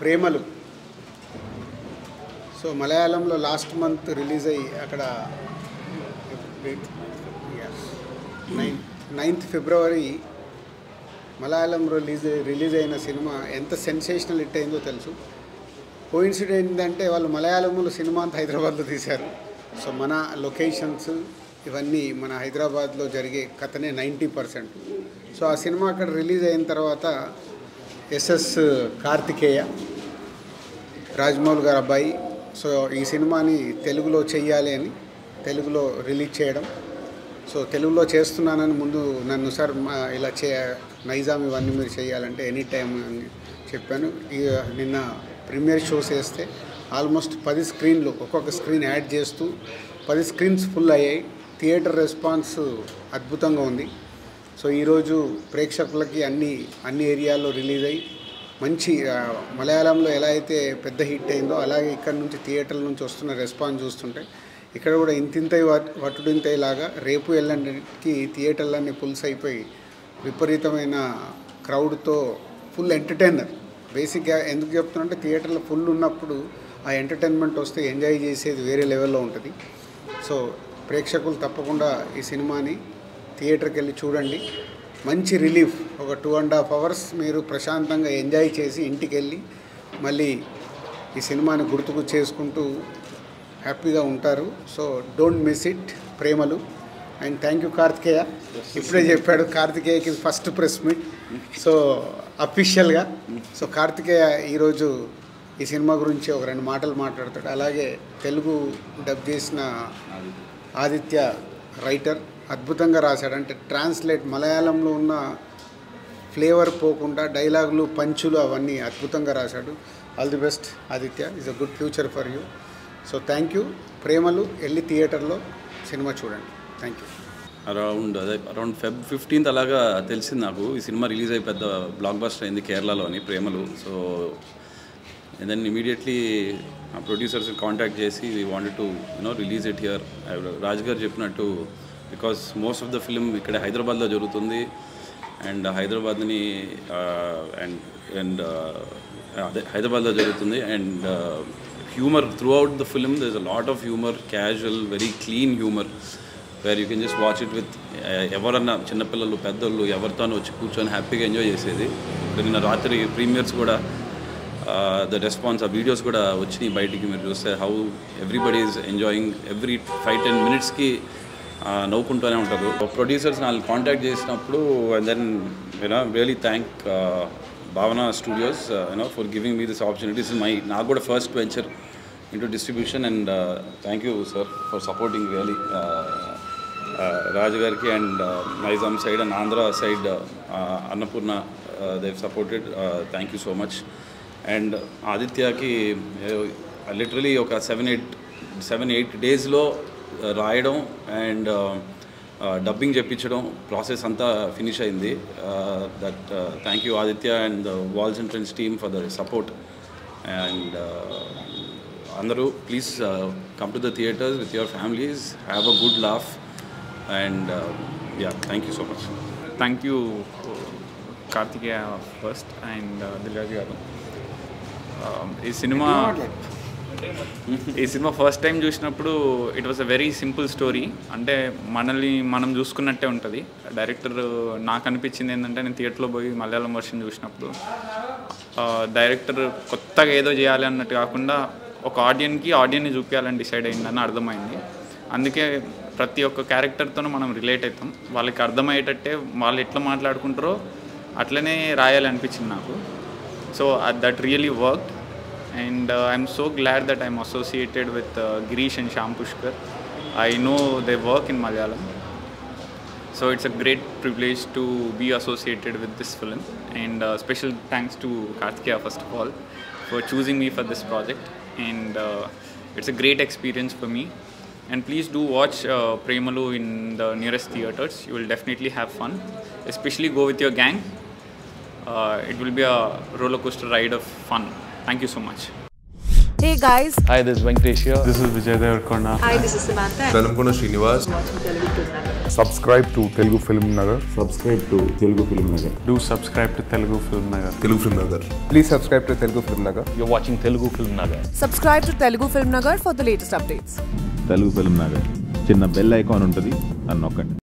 ప్రేమలు సో మలయాళంలో last month release అయ్యి అక్కడ నైన్ నైన్త్ ఫిబ్రవరి మలయాళంలో రిలీజ్ రిలీజ్ అయిన సినిమా ఎంత సెన్సేషనల్ హిట్ అయిందో తెలుసు కోయిన్సిడెంట్ ఏంటంటే వాళ్ళు మలయాళంలో సినిమా అంతా హైదరాబాద్లో తీశారు సో మన లొకేషన్స్ ఇవన్నీ మన హైదరాబాద్లో జరిగే కథనే నైంటీ పర్సెంట్ సో ఆ సినిమా అక్కడ రిలీజ్ అయిన తర్వాత ఎస్ఎస్ కార్తికేయ రాజమౌళి గారు అబ్బాయి సో ఈ సినిమాని తెలుగులో చెయ్యాలి అని తెలుగులో రిలీజ్ చేయడం సో తెలుగులో చేస్తున్నానని ముందు నన్ను సార్ మా ఇలా చే నైజాం ఇవన్నీ మీరు చేయాలంటే ఎనీ టైం అని చెప్పాను ఈ నిన్న ప్రీమియర్ షోస్ వేస్తే ఆల్మోస్ట్ పది స్క్రీన్లు ఒక్కొక్క స్క్రీన్ యాడ్ చేస్తూ పది స్క్రీన్స్ ఫుల్ అయ్యాయి థియేటర్ రెస్పాన్స్ అద్భుతంగా ఉంది సో ఈరోజు ప్రేక్షకులకి అన్ని అన్ని ఏరియాల్లో రిలీజ్ అయ్యి మంచి ఆ, మలయాళంలో ఎలా అయితే పెద్ద హిట్ అయిందో అలాగే ఇక్కడ నుంచి థియేటర్ల నుంచి వస్తున్న రెస్పాన్స్ చూస్తుంటే ఇక్కడ కూడా ఇంతింతై వట్టుడింతై లాగా రేపు ఎల్లంటికి థియేటర్లన్నీ పుల్స్ అయిపోయి విపరీతమైన క్రౌడ్తో ఫుల్ ఎంటర్టైనర్ బేసిక్గా ఎందుకు చెప్తున్నంటే థియేటర్లో ఫుల్ ఉన్నప్పుడు ఆ ఎంటర్టైన్మెంట్ వస్తే ఎంజాయ్ చేసేది వేరే లెవెల్లో ఉంటుంది సో ప్రేక్షకులు తప్పకుండా ఈ సినిమాని థియేటర్కి వెళ్ళి చూడండి మంచి రిలీఫ్ ఒక టూ అండ్ హాఫ్ అవర్స్ మీరు ప్రశాంతంగా ఎంజాయ్ చేసి ఇంటికి వెళ్ళి మళ్ళీ ఈ సినిమాని గుర్తుకు చేసుకుంటూ హ్యాపీగా ఉంటారు so don't miss it Premalu and thank you Karthikeya ఇప్పుడే చెప్పాడు కార్తికేయకి ఫస్ట్ ప్రెస్ మీట్ సో అఫీషియల్గా సో కార్తికేయ ఈరోజు ఈ సినిమా గురించి ఒక రెండు మాటలు మాట్లాడతాడు అలాగే తెలుగు డబ్ చేసిన ఆదిత్య రైటర్ అద్భుతంగా రాశాడు అంటే ట్రాన్స్లేట్ మలయాళంలో ఉన్న ఫ్లేవర్ పోకుండా డైలాగులు పంచులు అవన్నీ అద్భుతంగా రాశాడు all the best Aditya is a good future for you so thank you Premalu వెళ్ళి థియేటర్లో సినిమా చూడండి థ్యాంక్ యూ అరౌండ్ అదే అరౌండ్ ఫెబ్ ఫిఫ్టీన్త్ అలాగా తెలిసింది నాకు ఈ సినిమా రిలీజ్ అయ్యి పెద్ద బ్లాక్ బస్టర్ అయింది కేరళలో అని ప్రేమలు సో దెన్ ఇమీడియట్లీ ఆ ప్రొడ్యూసర్స్ కాంటాక్ట్ చేసి we wanted to you know release it here Raj garu చెప్పినట్టు because most of the film ఇక్కడ హైదరాబాద్లో జరుగుతుంది అండ్ హైదరాబాద్ని అండ్ అండ్ అదే హైదరాబాద్లో జరుగుతుంది and humour throughout the film there is a lot of humour casual very clean humour where you can just watch it with ఎవరన్నా చిన్నపిల్లలు పెద్దోళ్ళు ఎవరితోనూ వచ్చి కూర్చొని హ్యాపీగా ఎంజాయ్ చేసేది ఇప్పుడు నిన్న రాత్రి ప్రీమియర్స్ కూడా ద రెస్పాన్స్ ఆ వీడియోస్ కూడా వచ్చినాయి బయటికి మీరు చూస్తే how everybody is enjoying every five ten మినిట్స్కి నవ్వుకుంటూనే ఉంటారు ప్రొడ్యూసర్స్ వాళ్ళు కాంటాక్ట్ చేసినప్పుడు and then you know really thank Bhavana studios you know for giving me this opportunities my నాకు కూడా first venture into distribution and thank you sir for supporting really Raju గారికి and Nizam side and Andhra side Annapurna Dev supported thank you so much and ఆదిత్యకి literally ఒక seven eight seven eight డేస్లో రాయడం and dubbing చెప్పించడం process అంతా finish అయింది that thank you Aditya and walls and trends team for the support and అందరూ please come to the theatres with your families have a good laugh and yeah thank you so much thank you Kartikeya first and Dil Raju garu Um, ఈ cinema ఈ cinema first time చూసినప్పుడు it was a very simple story అంటే మనల్ని మనం చూసుకున్నట్టే ఉంటుంది director నాకు అనిపించింది ఏంటంటే నేను థియేటర్లో పోయి మలయాళం వర్షన్ చూసినప్పుడు డైరెక్టర్ కొత్తగా ఏదో చేయాలి అన్నట్టు కాకుండా ఒక ఆడియన్కి ఆడియన్ని చూపించాలని డిసైడ్ అయిందని అర్థమైంది అందుకే ప్రతి ఒక్క క్యారెక్టర్తోనూ మనం రిలేట్ అవుతాం వాళ్ళకి అర్థమయ్యేటట్టే వాళ్ళు ఎట్లా మాట్లాడుకుంటారో అట్లనే రాయాలి అనిపించింది నాకు so that really work and I'm so glad that I'm associated with Girish and Shyam Pushkar I know they work in Malayalam So it's a great privilege to be associated with this film, and uh, special thanks to Kartikeya first of all for choosing me for this project. And uh, it's a great experience for me. And please do watch uh, Premalu in the nearest theaters. You will definitely have fun. Especially go with your gang. Uh, it will be a roller coaster ride of fun. Thank you so much. Hey guys, Hi, this is Venkatesh here. This is Vijay Devarkonda. hi, this is Samantha. Velankonda Srinivas subscribe to Telugu Film Nagar. Do subscribe to Telugu Film Nagar. Telugu film Nagar Please subscribe to Telugu Film Nagar. You're watching Telugu Film Nagar. Subscribe to Telugu Film Nagar for the latest updates. Telugu film Nagar చిన్న bell icon ఉంటుంది అని నొక్కండి